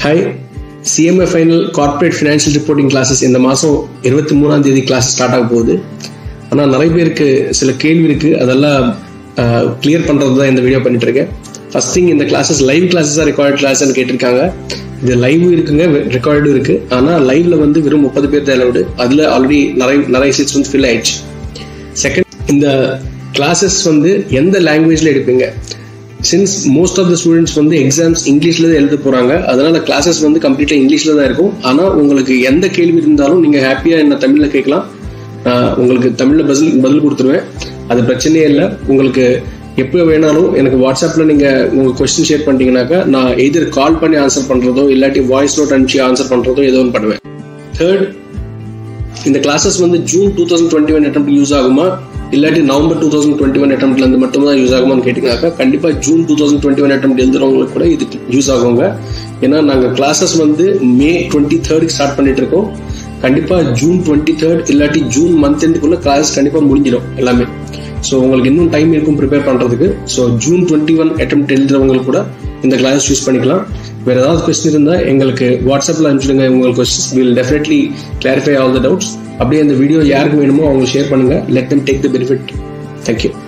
hi CMA final corporate financial reporting classes இந்த மாதம் இருபத்தி மூணாம் தேதி கிளாஸ் ஸ்டார்ட் ஆக போகுது ஆனால் நிறைய பேருக்கு சில கேள்வி இருக்கு அதெல்லாம் கிளியர் பண்ணுறது தான் இந்த வீடியோ பண்ணிட்டு இருக்கேன் ஃபர்ஸ்ட் திங் இந்த கிளாஸஸ் லைவ் கிளாஸஸாக ரெக்கார்ட் கிளாஸ்னு கேட்டிருக்காங்க இது லைவ் இருக்குங்க ரெக்கார்டும் இருக்கு ஆனால் லைவ்ல வந்து வெறும் முப்பது பேர் தான் அலவுடு அதில் ஆல்ரெடி நிறைய நிறைய சீட்ஸ் வந்து ஃபில் ஆயிடுச்சு செகண்ட் இந்த கிளாஸஸ் வந்து எந்த லாங்குவேஜ்ல எடுப்பீங்க since most of the students வந்து எக்ஸாம்ஸ் இங்கிலீஷ்ல தான் எழுத போறாங்க அதனால கிளாஸஸ் வந்து கம்ப்ளீட்டா இங்கிலீஷ்ல தான் இருக்கும் ஆனா உங்களுக்கு எந்த கேள்வி இருந்தாலும் நீங்க ஹாப்பியா என்ன தமிழ்ல கேட்கலாம் உங்களுக்கு தமிழ்ல பதில் பதில் கொடுத்துருவேன் அது பிரச்சனையே இல்லை உங்களுக்கு எப்போ வேணாலும் எனக்கு வாட்ஸ்அப்ல நீங்க உங்க கொஸ்டின் ஷேர் பண்ணிட்டீங்கன்னாக்கா நான் எதிர் கால் பண்ணி ஆன்சர் பண்றதோ இல்லாட்டி வாய்ஸ் நோட் அனுப்பிச்சு ஆன்சர் பண்றதோ ஏதோ ஒன்று பண்ணுவேன் தேர்ட் இந்த கிளாஸஸ் வந்து June two thousand twenty one attempt use ஆகுமா இல்லாட்டி November two thousand twenty one அட்டம்ல இருந்து மட்டும் தான் யூஸ் ஆகுமான்னு கேட்டீங்கன்னாக்கா கண்டிப்பா June two thousand twenty one attempt எழுதுறவங்களுக்கு கூட இது யூஸ் ஆகுங்க ஏன்னா நாங்க கிளாஸஸ் வந்து மே டுவெண்ட்டி தேர்டுக்கு ஸ்டார்ட் பண்ணிட்டு இருக்கோம் கண்டிப்பா ஜூன் டுவெண்ட்டி தேர்ட் இல்லாட்டி ஜூன் மந்த் எண்டுக்குள்ள கிளாஸ் கண்டிப்பா முடிஞ்சிடும் எல்லாமே ஸோ உங்களுக்கு இன்னும் டைம் இருக்கும் ப்ரிப்பேர் பண்றதுக்கு so June twenty one attempt எழுதுறவங்களுக்கு கூட இந்த கிளாஸ் யூஸ் பண்ணிக்கலாம் வேற ஏதாவது கொஸ்டின் இருந்தால் எங்களுக்கு வாட்ஸ்அப்ல அனுப்பிச்சிடுங்க உங்களுக்கு questions will definitely clarify all the doubts அப்படியே அந்த வீடியோ யாருக்கு வேணுமோ அவங்க ஷேர் பண்ணுங்க let them take the benefit thank you